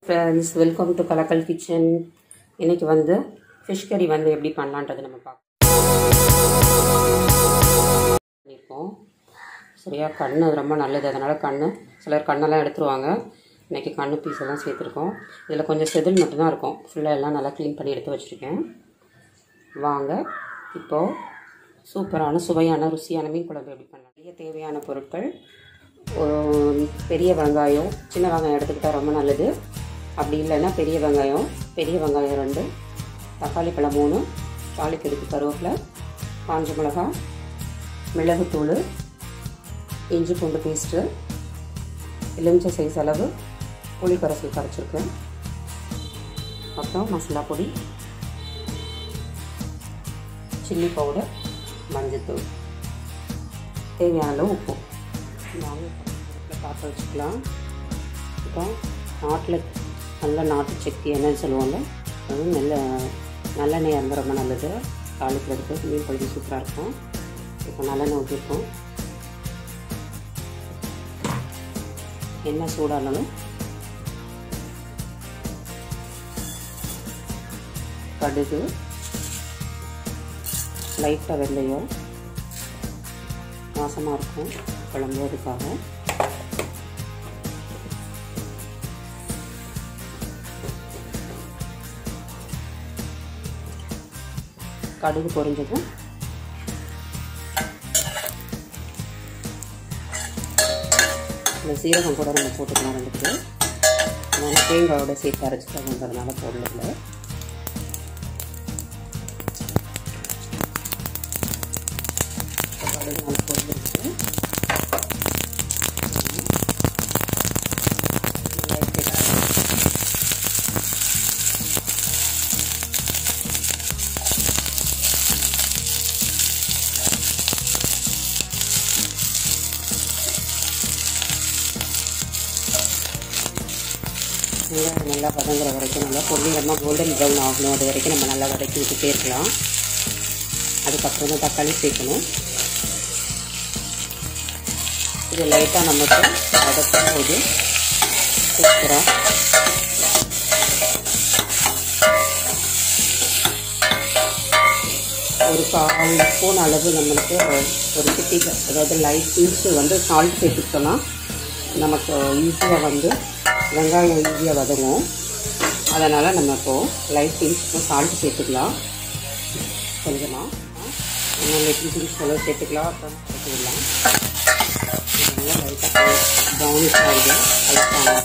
friends welcome to Kalakkal kitchen இன்னைக்கு வந்து fish கறி வந்து எப்படி பண்ணலான்றது நம்ம பார்க்க பண்ணியிருக்கோம் சரியா கண் ரொம்ப நல்லது அதனால் கண் சிலர் கண்ணெல்லாம் எடுத்துருவாங்க இன்றைக்கி கண் பீஸ் எல்லாம் சேர்த்துருக்கோம் இதில் கொஞ்சம் செதில் மட்டும்தான் இருக்கும் ஃபுல்லாக எல்லாம் நல்லா க்ளீன் பண்ணி எடுத்து வச்சுருக்கேன் வாங்க இப்போது சூப்பரான சுவையான ருசியான மீன் குழம்பு எப்படி பண்ணலாம் நிறைய தேவையான பொருட்கள் ஒரு பெரிய வெங்காயம் சின்ன வெங்காயம் எடுத்துக்கிட்டால் ரொம்ப நல்லது அப்படி இல்லைன்னா பெரிய வெங்காயம் பெரிய வெங்காயம் ரெண்டு தக்காளி பழம் மூணு தாளிக்கிறதுக்கு கருவேப்பிலை காஞ்ச மிளகாய் மிளகுத்தூள் இஞ்சி பூண்டு பேஸ்ட்டு எலுமிச்சை சைஸ் அளவு புளி கரைசல் கரைச்சிருக்கேன் அப்புறம் மசாலா பொடி சில்லி பவுடர் மஞ்சத்தூள் தேவையான அளவு உப்பு வாங்க பார்த்து வச்சுக்கலாம் இப்போ நாட்டில் நல்ல நாட்டு சக்தி என்னன்னு சொல்லுவாங்க அது நல்ல நல்லெண்ணெய் இருந்தால் ரொம்ப நல்லது தாளிக்கிறதுக்கு மீன் குழம்பு சூப்பராக இருக்கும் இப்போ நல்லெண்ணெய் ஊற்றிருக்கோம் எண்ணெய் சூடானாலும் கடுகு லைட்டாக வெள்ளையும் வாசமாக இருக்கும் குழம்பு அதுக்காக கடுகு பொரிஞ்சதும் இந்த சீரகம் கூட நம்ம போட்டுக்கலாம் ரெண்டு பேர் அதனால் தேங்காயோட சேர்த்து அரைச்சிட்டாங்கிறதுனால போடல கடுகு நல்லா பொரிஞ்சிருக்கு வெங்காயம் நல்லா வதங்குற வரைக்கும் நல்லா பொன்னிறமாக கோல்டன் ப்ரௌன் ஆகணும் அது வரைக்கும் நம்ம நல்லா வதக்கி விட்டுட்டே இருக்கலாம் அதுக்கப்புறம் தான் தக்காளி சேர்க்கணும் இது லைட்டாக நமக்கு வதக்கும் போது சூப்பராக ஒரு கால் ஸ்பூன் அளவு நம்மளுக்கு ஒரு சிட்டி அதாவது லைட் இன்ச்சு வந்து சால்ட் சேர்த்துக்கிட்டோன்னா நமக்கு ஈஸியாக வந்து வெங்காயம் ஈஸியாக வதங்கும் அதனால் நம்ம இப்போது லைட் இன்ச் சால்ட் சேர்த்துக்கலாம் கொஞ்சமாக நம்ம லிட்டில் திங்ஸ் எல்லாம் சேர்த்துக்கலாம் அப்புறம் சேர்த்துக்கலாம் இதெல்லாம் லைட்டாக ப்ரௌனிஷ் ஆகுது கலக்காக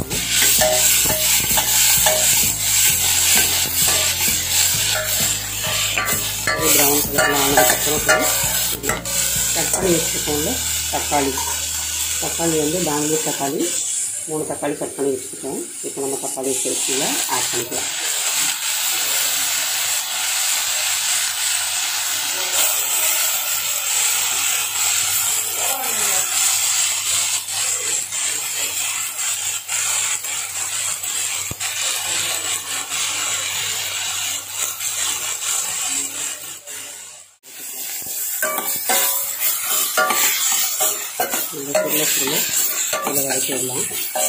ப்ரௌன் கலரில் ஆனதுக்கப்புறம் கட் பண்ணி வச்சுருக்கோங்க தக்காளி தக்காளி வந்து பெங்களூர் தக்காளி மூணு தக்காளி கட் பண்ணி வச்சுருக்கோம் இப்போ நம்ம தக்காளி சேர்த்துல ஆட் பண்ணிக்கலாம் இந்த சுருளை சுருளை இதில் வதக்கி விடலாம்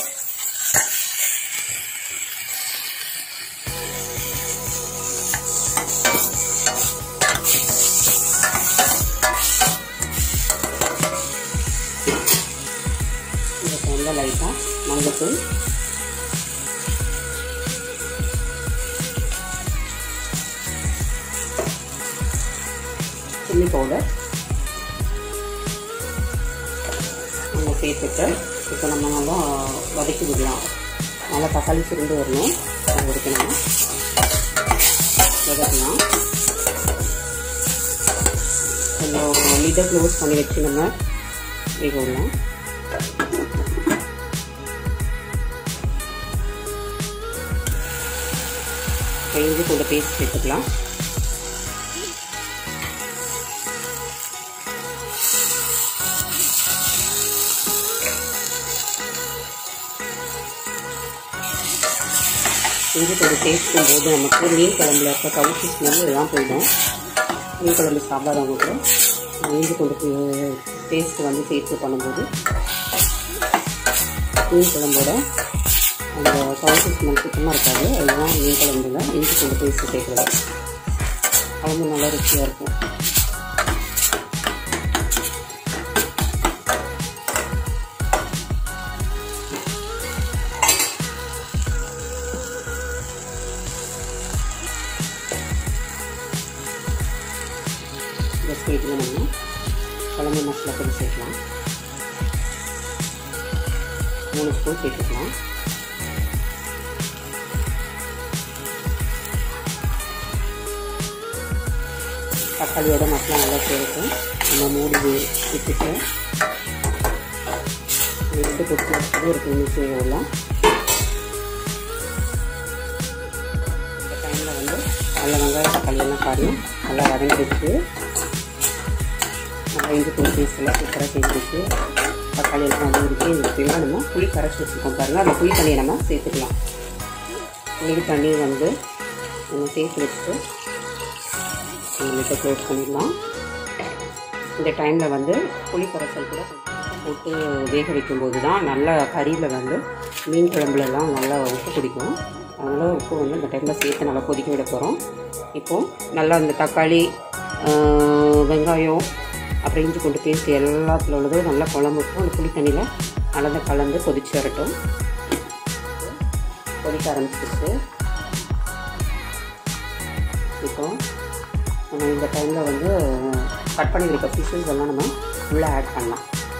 இதுக்கு வந்து லைட்டாக மஞ்சத்தூள் சில்லி பவுடர் நம்ம சேர்த்துட்டு இப்போ நம்ம நல்லா வதக்கி விடலாம் நல்லா தக்காளி சுருண்டு வரணும் அது வரைக்கும் நம்ம வதக்கலாம் கொஞ்சம் லிட்டை க்ளோஸ் பண்ணி வச்சு நம்ம வேக விடலாம் இஞ்சி கூட பேஸ்ட் சேர்த்துக்கலாம் இஞ்சித்தோட டேஸ்ட்டும் போது நமக்கு மீன் குழம்புல இருக்க கவுச்சி ஸ்மெல் எல்லாம் போயிடும் மீன் குழம்பு சாப்பிடாதவங்க கூட இஞ்சி கொண்டு டேஸ்ட் வந்து சேர்த்து பண்ணும்போது மீன் குழம்போட அந்த சவுண்ட் ஸ்மெல் சுத்தமாக இருக்காது அதுதான் மீன் குழம்புல இஞ்சி கொண்டு பேஸ்ட் சேர்க்குறது குழம்பு நல்லா ருசியாக இருக்கும் இந்த ஸ்டேஜில் நம்ம குழம்பு மசாலா பொடி சேர்க்கலாம் மூணு ஸ்பூன் சேர்த்துக்கலாம் தக்காளியோட மசாலா நல்லா சேர்க்கும் நம்ம மூடி விட்டுட்டு விட்டு கொட்டி வச்சுட்டு ஒரு துணி செய்யலாம் இந்த டைமில் வந்து நல்ல வெங்காயம் தக்காளி எல்லாம் காரியம் நல்லா வதங்கிடுச்சு நல்லா இஞ்சி பூண்டு பீஸ் எல்லாம் சூப்பராக சேர்த்துருக்கு தக்காளி எல்லாம் வதங்கிடுச்சு இந்த டைமில் நம்ம புளி கரைச்சி வச்சுருக்கோம் பாருங்கள் அந்த புளி தண்ணியை நம்ம சேர்த்துக்கலாம் புளி தண்ணி வந்து நம்ம சேர்த்து வச்சுட்டு லிட்டை க்ளோஸ் பண்ணிடலாம் இந்த டைமில் வந்து புளி கரைசல் கூட போட்டு வேக வைக்கும்போது தான் நல்லா கறியில் வந்து மீன் குழம்புலலாம் நல்லா உப்பு பிடிக்கும் அதனால் உப்பு வந்து இந்த டைமில் சேர்த்து நல்லா கொதிக்க விட போகிறோம் இப்போது நல்லா அந்த தக்காளி வெங்காயம் அப்புறம் இஞ்சி கொண்டு பேஸ்ட் எல்லாத்துல உள்ளதும் நல்லா குழம்பு வைப்போம் அந்த புளி தண்ணியில் நல்லா கலந்து கொதிச்சு வரட்டும் கொதிக்க ஆரம்பிச்சிருச்சு இப்போ நம்ம இந்த டைமில் வந்து கட் பண்ணி இருக்க ஃபிஷ்ஷஸ் எல்லாம் நம்ம உள்ளே ஆட் பண்ணலாம்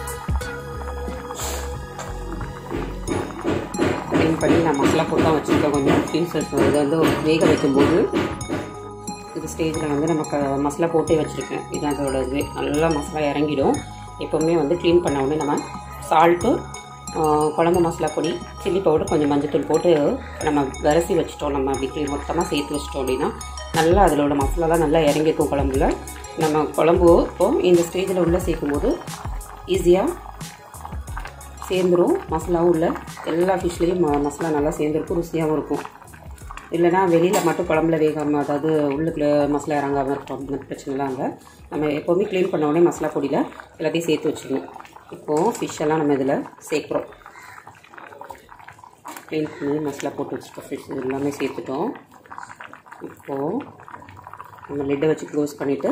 க்ளீன் பண்ணி நான் மசாலா போட்டு தான் வச்சுருக்கேன் கொஞ்சம் பீசஸ் இதை வந்து வேக வைக்கும்போது இது ஸ்டேஜில் வந்து நம்ம க மசாலா போட்டே வச்சுருக்கேன் இது அதோட இது நல்லா மசாலா இறங்கிடும் எப்போவுமே வந்து க்ளீன் பண்ண உடனே நம்ம சால்ட்டு குழம்பு மசாலா பொடி சில்லி பவுடர் கொஞ்சம் மஞ்சத்தூள் போட்டு நம்ம விரசி வச்சிட்டோம் நம்ம அப்படி க்ளீன் மொத்தமாக சேர்த்து வச்சிட்டோம் அப்படின்னா நல்லா அதிலோட மசாலாலாம் நல்லா இறங்கியிருக்கும் குழம்புல நம்ம குழம்பு இப்போ இந்த ஸ்டேஜில் உள்ளே சேர்க்கும்போது ஈஸியாக சேர்ந்துடும் மசாலாவும் உள்ள எல்லா ஃபிஷ்லேயும் ம மசாலா நல்லா சேர்ந்துருக்கும் ருசியாகவும் இருக்கும் இல்லைனா வெளியில் மட்டும் குழம்புல வேகாமல் அதாவது உள்ளுக்குள்ள மசாலா இறங்காமல் இருக்கும் அந்த பிரச்சனைலாம் இல்லை நம்ம எப்போவுமே க்ளீன் பண்ண உடனே மசாலா பொடியில் எல்லாத்தையும் சேர்த்து வச்சுக்கணும் இப்போது ஃபிஷ் எல்லாம் நம்ம இதில் சேர்க்குறோம் க்ளீன் பண்ணி மசாலா போட்டு வச்சுருக்கோம் ஃபிஷ் எல்லாமே சேர்த்துட்டோம் இப்போது நம்ம லிட்டை வச்சு க்ளோஸ் பண்ணிவிட்டு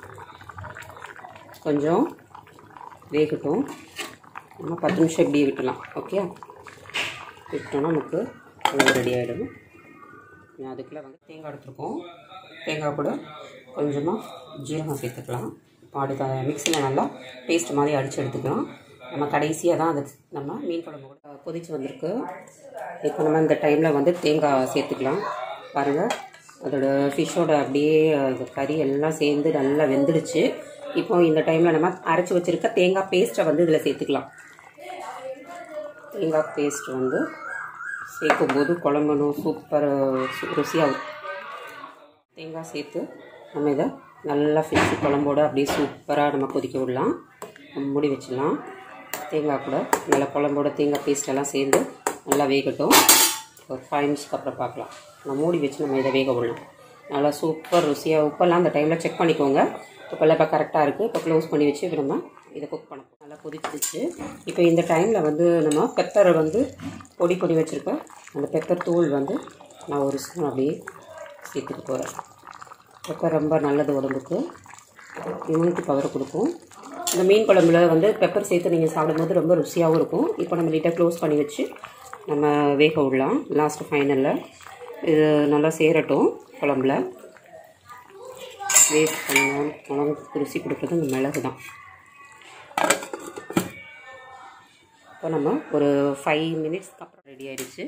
கொஞ்சம் வேகட்டும் நம்ம பத்து நிமிஷம் இப்படியே விட்டுலாம் ஓகே விட்டோன்னா நமக்கு அது ரெடி ஆகிடும் நான் அதுக்குள்ளே வந்து தேங்காய் எடுத்துருக்கோம் தேங்காய் கூட கொஞ்சமாக ஜீரகம் சேர்த்துக்கலாம் இப்போ அடுத்த மிக்சியில் நல்லா பேஸ்ட் மாதிரி அடித்து எடுத்துக்கலாம் நம்ம கடைசியாக தான் அது நம்ம மீன் குழம்பு கூட கொதிச்சு வந்திருக்கு இப்போ நம்ம இந்த டைமில் வந்து தேங்காய் சேர்த்துக்கலாம் பாருங்கள் அதோட ஃபிஷ்ஷோட அப்படியே அது கறி எல்லாம் சேர்ந்து நல்லா வெந்துடுச்சு இப்போ இந்த டைமில் நம்ம அரைச்சி வச்சுருக்க தேங்காய் பேஸ்ட்டை வந்து இதில் சேர்த்துக்கலாம் தேங்காய் பேஸ்ட் வந்து சேர்க்கும்போது குழம்புனும் சூப்பர் ருசியாகும் தேங்காய் சேர்த்து நம்ம இதை நல்லா ஃபிஷ் குழம்போட அப்படியே சூப்பராக நம்ம கொதிக்க விடலாம் மூடி வச்சிடலாம் தேங்காய் கூட நல்லா குழம்போட தேங்காய் பேஸ்ட் எல்லாம் சேர்ந்து நல்லா வேகட்டும் ஒரு ஃபைவ் மினிட்ஸ்க்கு அப்புறம் பார்க்கலாம் நான் மூடி வச்சு நம்ம இதை வேக விடலாம் நல்லா சூப்பர் ருசியாக உப்பெல்லாம் அந்த டைமில் செக் பண்ணிக்கோங்க உப்பெல்லாம் இப்போ கரெக்டாக இருக்குது இப்போ க்ளோஸ் பண்ணி வச்சு இப்போ நம்ம இதை குக் பண்ண நல்லா கொதிச்சிடுச்சு இப்போ இந்த டைமில் வந்து நம்ம பெப்பரை வந்து பொடி பொடி வச்சுருக்கேன் அந்த பெப்பர் தூள் வந்து நான் ஒரு ஸ்பூன் அப்படியே சேர்த்துட்டு போகிறேன் பெப்பர் ரொம்ப நல்லது உடம்புக்கு இம்யூனிட்டி பவர் கொடுக்கும் இந்த மீன் குழம்புல வந்து பெப்பர் சேர்த்து நீங்கள் சாப்பிடும்போது ரொம்ப ருசியாகவும் இருக்கும் இப்போ நம்ம லிட்டை க்ளோஸ் பண்ணி வச்சு நம்ம வேக விடலாம் லாஸ்ட் ஃபைனலில் இது நல்லா சேரட்டும் குழம்புல வேஸ்ட் பண்ணணும் குழம்புக்கு ருசி கொடுக்குறது இந்த மிளகு தான் இப்போ நம்ம ஒரு ஃபைவ் மினிட்ஸ்க்கு அப்புறம் ரெடி ஆகிடுச்சு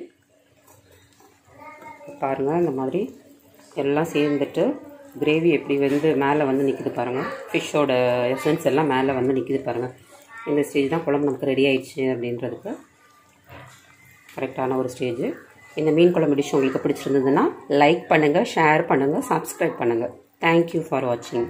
பாருங்கள் இந்த மாதிரி எல்லாம் சேர்ந்துட்டு கிரேவி எப்படி வந்து மேலே வந்து நிற்கிது பாருங்கள் ஃபிஷ்ஷோட எசன்ஸ் எல்லாம் மேலே வந்து நிற்கிது பாருங்கள் இந்த ஸ்டேஜ் தான் குழம்பு நமக்கு ரெடி ஆயிடுச்சு அப்படின்றதுக்கு கரெக்டான ஒரு ஸ்டேஜ் இந்த மீன் குழம்பு டிஷ் உங்களுக்கு பிடிச்சிருந்ததுன்னா லைக் பண்ணுங்கள் ஷேர் பண்ணுங்கள் சப்ஸ்கிரைப் பண்ணுங்கள் தேங்க்யூ ஃபார் வாட்சிங்